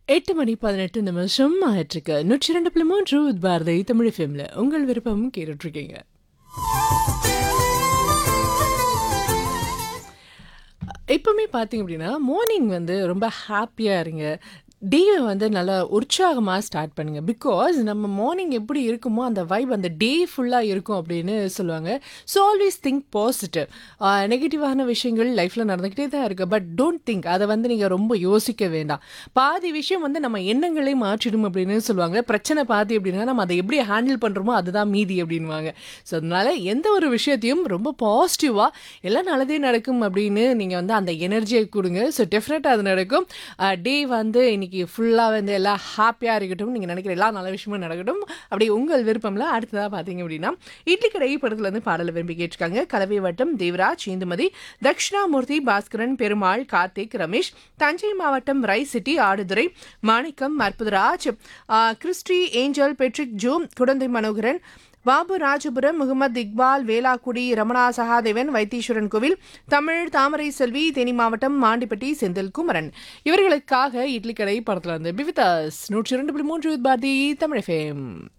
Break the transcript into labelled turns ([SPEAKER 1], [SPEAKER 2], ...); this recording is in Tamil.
[SPEAKER 1] எட்டு மணி பதினெட்டு நிமிஷம் ஆயிட்டிருக்கு நூற்றி இரண்டு புள்ளி மூன்று பாரதி தமிழ் ஃபிலிம்ல உங்கள் விருப்பம் கேட்டுட்டு இருக்கீங்க எப்பவுமே பார்த்தீங்க அப்படின்னா மார்னிங் வந்து ரொம்ப ஹாப்பியாக இருங்க டேவை வந்து நல்லா உற்சாகமாக ஸ்டார்ட் பண்ணுங்க பிகாஸ் நம்ம மார்னிங் எப்படி இருக்குமோ அந்த வைப் அந்த டே ஃபுல்லாக இருக்கும் அப்படின்னு சொல்லுவாங்க ஸோ ஆல்வேஸ் திங்க் பாசிட்டிவ் நெகட்டிவான விஷயங்கள் லைஃப்பில் நடந்துக்கிட்டே தான் இருக்குது பட் டோன்ட் திங்க் அதை வந்து நீங்கள் ரொம்ப யோசிக்க வேண்டாம் பாதி விஷயம் வந்து நம்ம எண்ணங்களே மாற்றிடும் அப்படின்னு சொல்லுவாங்க பிரச்சனை பாதி அப்படின்னா நம்ம அதை எப்படி ஹேண்டில் பண்ணுறோமோ அதுதான் மீதி அப்படின்வாங்க ஸோ அதனால எந்த ஒரு விஷயத்தையும் ரொம்ப பாசிட்டிவாக எல்லாம் நல்லதே நடக்கும் அப்படின்னு நீங்கள் வந்து அந்த எனர்ஜியை கொடுங்க ஸோ டெஃபினட்டாக அது நடக்கும் டே வந்து இன்னைக்கு ஃபுல்லாக வந்து எல்லாம் ஹாப்பியாக இருக்கட்டும் நீங்கள் நினைக்கிற எல்லா நல்ல விஷயமும் நடக்கட்டும் அப்படி உங்கள் விருப்பம்ல அடுத்ததாக பார்த்தீங்க அப்படின்னா இட்லி கடை படத்துல இருந்து பாடலை விரும்பி கேட்டிருக்காங்க கலவை வட்டம் தேவராஜ் இந்துமதி தட்சிணாமூர்த்தி பாஸ்கரன் பெருமாள் கார்த்திக் ரமேஷ் தஞ்சை மாவட்டம் ரை சிட்டி ஆடுதுறை மாணிக்கம் அற்புதராஜ் ஆ, கிறிஸ்டி ஏஞ்சல் பெட்ரிக் ஜூம் குடந்தை மனோகரன் பாபு ராஜபுரம் முகமது இக்பால் வேளாக்குடி ரமணா சகாதேவன் வைத்தீஸ்வரன் கோவில் தமிழ் தாமரை செல்வி தேனி மாவட்டம் மாண்டிப்பட்டி செந்தில் குமரன் இவர்களுக்காக இட்லி கடை படத்துல இருந்து பிவிதாஸ் நூற்றி இரண்டு புள்ளி மூன்று பாரதி தமிழ் ஃபேம்